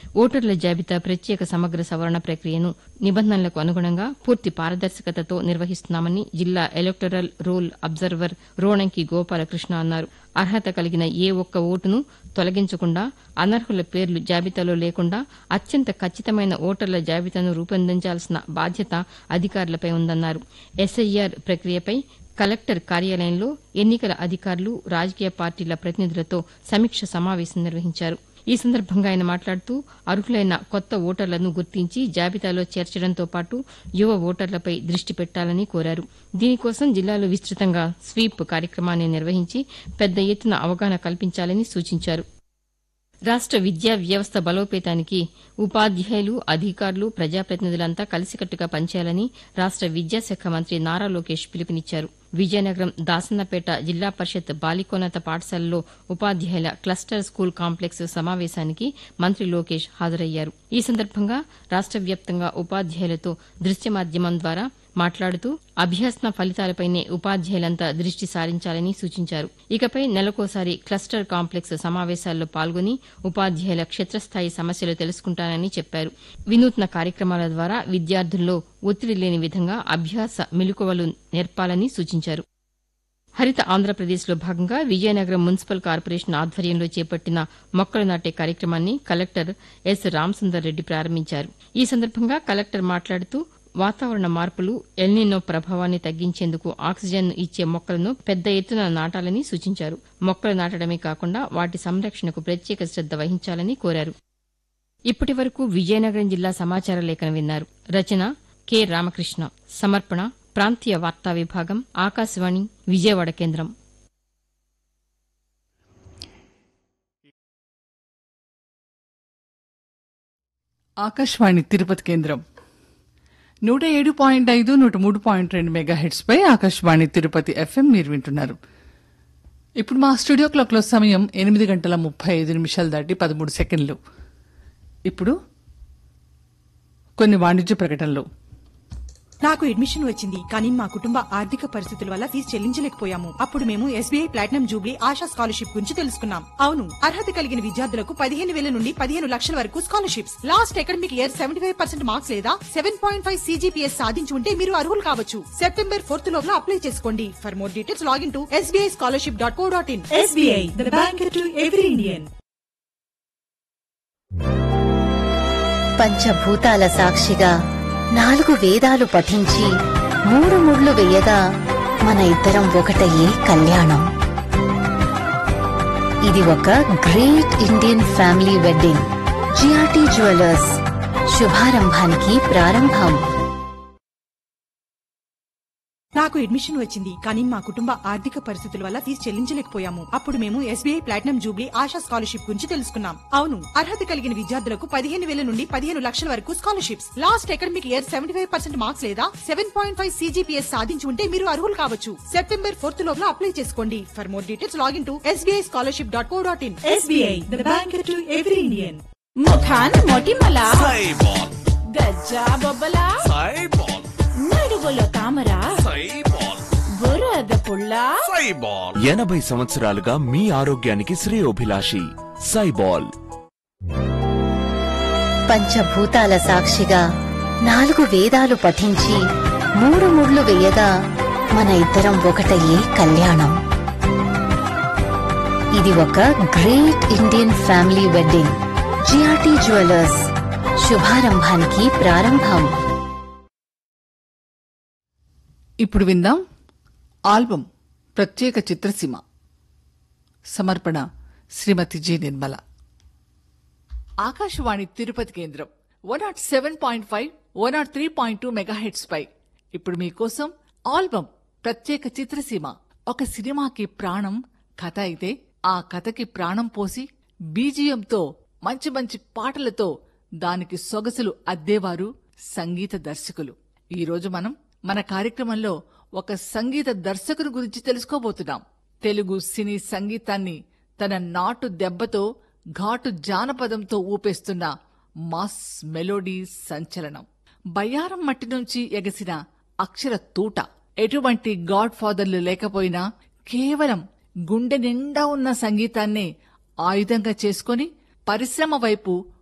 ఓటర్ల జాబితా ప్రత్యేక సమగ్ర సవరణ ప్రక్రియను నిబంధనలకు అనుగుణంగా పూర్తి పారదర్శకతతో నిర్వహిస్తున్నామని జిల్లా electoral roll observer Ronanki Gopalakrishna అన్నారు అర్హత కలిగిన ఏ ఒక్క ఓటును తొలగించకుండా అనర్హుల పేర్లు జాబితాలో లేకుండా అత్యంత ఖచ్చితమైన ఓటర్ల జాబితాను రూపొందించాల్సిన బాధ్యత అధికారులపై ఉందన్నారు ఎస్ఐఆర్ ప్రక్రియపై కలెక్టర్ కార్యాలయంలో ఎన్నికల అధికారులు రాజకీయ పార్టీల ప్రతినిధులతో సమీక్ష సమావేశం నిర్వహించారు ఈ సందర్భంగా ఆయన మాట్లాడుతూ అర్హులైన కొత్త ఓటర్లను గుర్తించి జాబితాలో చేర్చడంతో పాటు యువ ఓటర్లపై దృష్టి పెట్టాలని కోరారు దీనికోసం జిల్లాలో విస్తృతంగా స్వీప్ కార్యక్రమాన్ని నిర్వహించి పెద్ద ఎత్తున అవగాహన కల్పించాలని సూచించారు రాష్ట విద్యా వ్యవస్థ బలోపేతానికి ఉపాధ్యాయులు అధికారులు ప్రజాప్రతినిధులంతా కలిసికట్టుగా పనిచేయాలని రాష్ట విద్యాశాఖ మంత్రి నారా లోకేష్ పిలుపునిచ్చారు విజయనగరం దాసన్నపేట జిల్లా పరిషత్ బాలికోన్నత పాఠశాలలో ఉపాధ్యాయుల క్లస్టర్ స్కూల్ కాంప్లెక్స్ సమావేశానికి మంత్రి లోకేష్ హాజరయ్యారు ఈ సందర్భంగా రాష్ట వ్యాప్తంగా ఉపాధ్యాయులతో దృశ్య మాధ్యమం ద్వారా మాట్లాడుతూ అభ్యాసన ఫలితాలపైనే ఉపాధ్యాయులంతా దృష్టి సారించాలని సూచించారు ఇకపై నెలకోసారి క్లస్టర్ కాంప్లెక్స్ సమావేశాల్లో పాల్గొని ఉపాధ్యాయుల క్షేత్రస్థాయి సమస్యలు తెలుసుకుంటానని చెప్పారు వినూత్న కార్యక్రమాల ద్వారా విద్యార్థుల్లో ఒత్తిడి లేని విధంగా అభ్యాస మెలకువలు నేర్పాలని సూచించారు హరిత ఆంధ్రప్రదేశ్లో భాగంగా విజయనగరం మున్సిపల్ కార్పొరేషన్ ఆధ్వర్యంలో చేపట్టిన మొక్కలు నాటే కార్యక్రమాన్ని కలెక్టర్ ఎస్ రామసుందర్ రెడ్డి ప్రారంభించారు ఈ సందర్భంగా కలెక్టర్ మాట్లాడుతూ వాతావరణ మార్పులు ఎల్నినో ప్రభావాన్ని తగ్గించేందుకు ఆక్సిజన్ ఇచ్చే మొక్కలను పెద్ద ఎత్తున నాటాలని సూచించారు మొక్కలు నాటడమే కాకుండా వాటి సంరక్షణకు ప్రత్యేక శ్రద్ద వహించాలని కోరారు ఇప్పటి వరకు విజయనగరం జిల్లా సమాచార లేఖను విన్నారు రచన కె రామకృష్ణ సమర్పణ ప్రాంతీయ వార్తా విభాగం ఆకాశవాణి విజయవాడ కేంద్రం ఆకాశవాణి తిరుపతి కేంద్రం నూట ఏడు పాయింట్ ఐదు నూట మూడు పాయింట్ రెండు మెగా హెడ్స్ పై ఆకాశవాణి తిరుపతి ఎఫ్ఎం మీరు వింటున్నారు ఇప్పుడు మా స్టూడియో క్లాక్లో సమయం ఎనిమిది గంటల ముప్పై ఐదు నిమిషాలు దాటి పదమూడు సెకండ్లు ఇప్పుడు కొన్ని వాణిజ్య ప్రకటనలు నాకు అడ్మిషన్ వచ్చింది కానీ మా కుటుంబ ఆర్థిక పరిస్థితుల వల్ల ఫీజు చెల్లించలేకపోయాము అప్పుడు మేము SBI platinum jubilee Asha scholarship గురించి తెలుసుకున్నాం అవును అర్హత కలిగిన విద్యార్థులకు పదిహేను వేల నుండి పదిహేను లక్షల వరకు scholarships last academic year seventy five percent marks లేదా సెవెన్ పాయింట్ ఫైవ్ సీజీపీఎస్ సాధించి ఉంటే మీరు అర్హులు కావచ్చు సెప్టెంబర్ ఫోర్త్ లోపల అప్లై చేసుకోండి for more details login to SBI scholarship dot co dot in SBI the bank to every Indian పంచభూతాల సాక్షిగా నాలుగు వేదాలు పఠించి మూడు ముళ్ళు వేయగా మన ఇద్దరం ఒకటయ్యే కళ్యాణం ఇది ఒక great Indian family wedding GRT jewellers శుభారంభానికి ప్రారంభం నాకు అడ్మిషన్ వచ్చింది కానీ మా కుటుంబ ఆర్థిక పరిస్థితుల వల్ల ఫీజు చెల్లించలేకపోయాము అప్పుడు మేము SBI platinum jubilee Asha scholarship గురించి తెలుసుకున్నాం అవును అర్హత కలిగిన విద్యార్థులకు పదిహేను వేల నుండి పదిహేను లక్షల వరకు scholarships last academic year seventy five percent marks లేదా సెవెన్ పాయింట్ ఫైవ్ సీజీపీఎస్ సాధించి ఉంటే మీరు అర్హులు కావచ్చు సెప్టెంబర్ ఫోర్త్ లోపల అప్లై చేసుకోండి for more details login to SBI scholarship dot co dot in SBI the bank to every Indian ముఖాన్ మొటిమల సైబాల్ గజ్జా బొబ్బల సైబాల్ నడుగులో తామర సైబాల్ బురద పుల్ల సైబాల్ ఎనభై సంవత్సరాలుగా మీ ఆరోగ్యానికి శ్రేయోభిలాషి సైబాల్ పంచభూతాల సాక్షిగా నాలుగు వేదాలు పఠించి మూడు ముళ్ళు వేయగా మన ఇద్దరం ఒకటయ్యే కళ్యాణం ఇది ఒక great Indian family wedding GRT jewellers శుభారంభానికి ప్రారంభం ఇప్పుడు విందాం ఆల్బం ప్రత్యేక చిత్రసీమ సమర్పణ శ్రీమతి జి నిర్మల ఆకాశవాణి తిరుపతి కేంద్రం one nought seven point five one nought three point two megahertz పై ఇప్పుడు మీకోసం ఆల్బం ప్రత్యేక చిత్రసీమ ఒక సినిమాకి ప్రాణం కథ అయితే ఆ కథకి ప్రాణం పోసి బీజియంతో మంచి మంచి పాటలతో దానికి సొగసులు అద్దేవారు సంగీత దర్శకులు ఈ రోజు మనం మన కార్యక్రమంలో ఒక సంగీత దర్శకుని గురించి తెలుసుకోబోతున్నాం తెలుగు సినీ సంగీతాన్ని తన నాటు దెబ్బతో ఘాటు జానపదంతో ఊపేస్తున్న మాస్ మెలోడీ సంచలనం బయ్యారం మట్టి నుంచి ఎగసిన అక్షర తూట ఎటువంటి గాడ్ ఫాదర్లు లేకపోయినా కేవలం గుండె నిండా ఉన్న సంగీతాన్నే ఆయుధంగా చేసుకొని పరిశ్రమ వైపు